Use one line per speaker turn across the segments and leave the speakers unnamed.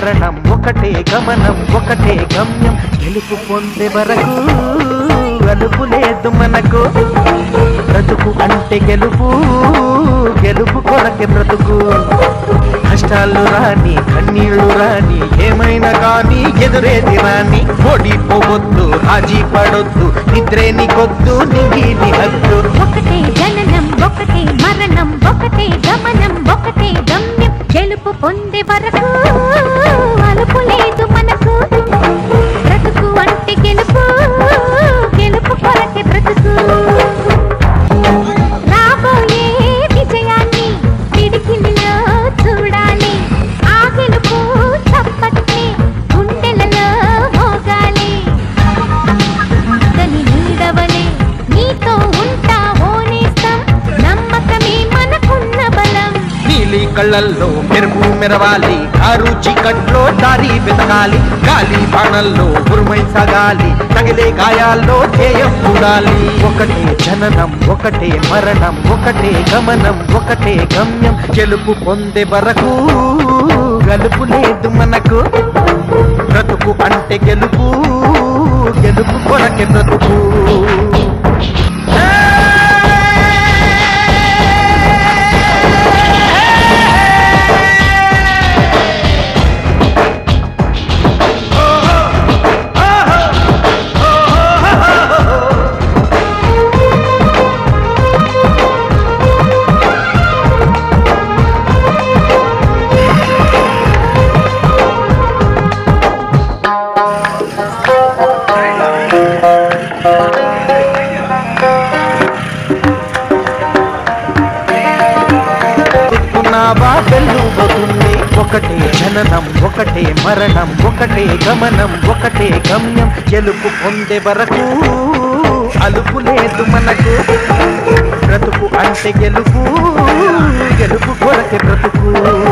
మరణం ఒకటే గమనం ఒకటే గమ్యం గెలుపు పొందే వరకు అలుపు లేదు మనకు బ్రతుకు అంటే గెలుపు గెలుపు కొరకే బ్రతుకు కష్టాలు రాని కన్నీళ్లు రాని ఏమైనా కానీ ఎదురేది రాని ఓడిపోవద్దు రాజీ పడొద్దు నిద్రేని కొద్దు నిగిలి హద్దు
ఒకటే జననం ఒకటే మరణం ఒకటే గమనం ఒకటే గమ్యం గెలుపు పొందే వరకు అలుపు లేదు మనకు బ్రతుకు అంటే గెలుపు గెలుపు కొరకే బ్రతుకు రాబోయే విజయాన్ని పిడికిలిలో చూడాలి ఆ గెలుపు చప్పట్లే గుండెలలో మోగాలి తని నీడవలే నీతో ఉంటా ఓనేస్తాం నమ్మకమే మనకున్న బలం
నీలి కళ్ళల్లో మెరుపు మెరవాలి కారు చీకట్లో దారి వెతకాలి గాలి బాణల్లో ఉరుమై సాగాలి తగిలే గాయాల్లో ధ్యేయం చూడాలి ఒకటే జననం ఒకటే మరణం ఒకటే గమనం ఒకటే గమ్యం గెలుపు పొందే వరకు గలుపు లేదు మనకు బ్రతుకు అంటే గెలుపు గెలుపు కొరకే బ్రతుకు చెప్తున్నావా వెల్లుబోతుంది ఒకటే జననం ఒకటే మరణం ఒకటే గమనం ఒకటే గమ్యం గెలుపు పొందే వరకు అలుపు లేదు మనకు బ్రతుకు అంటే గెలుపు గెలుపు కొరకే బ్రతుకు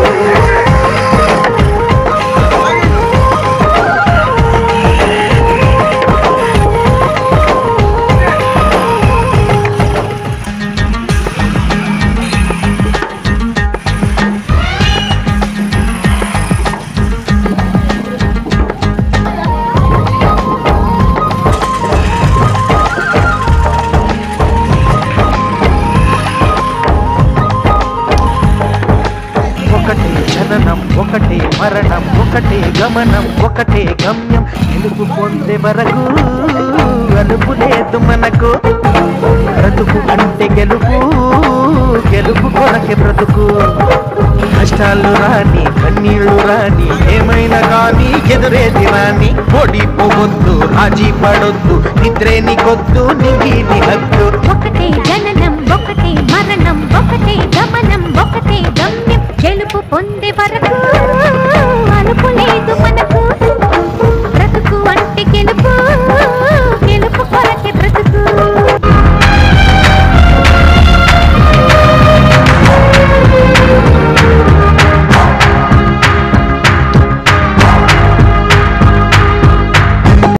ఒకటే జననం ఒకటే మరణం ఒకటే గమనం ఒకటే గమ్యం గెలుపు పొందే వరకు అలుపు లేదు మనకు బ్రతుకు అంటే గెలుపు గెలుపు కొరకే బ్రతుకు కష్టాలు రాని కన్నీళ్లు రాని ఏమైనా కానీ ఎదురేది రాని ఓడిపోవద్దు రాజీ పడొద్దు నిద్రేని కొద్దు నిగిలి హద్దు
ఒకటే జననం ఒకటే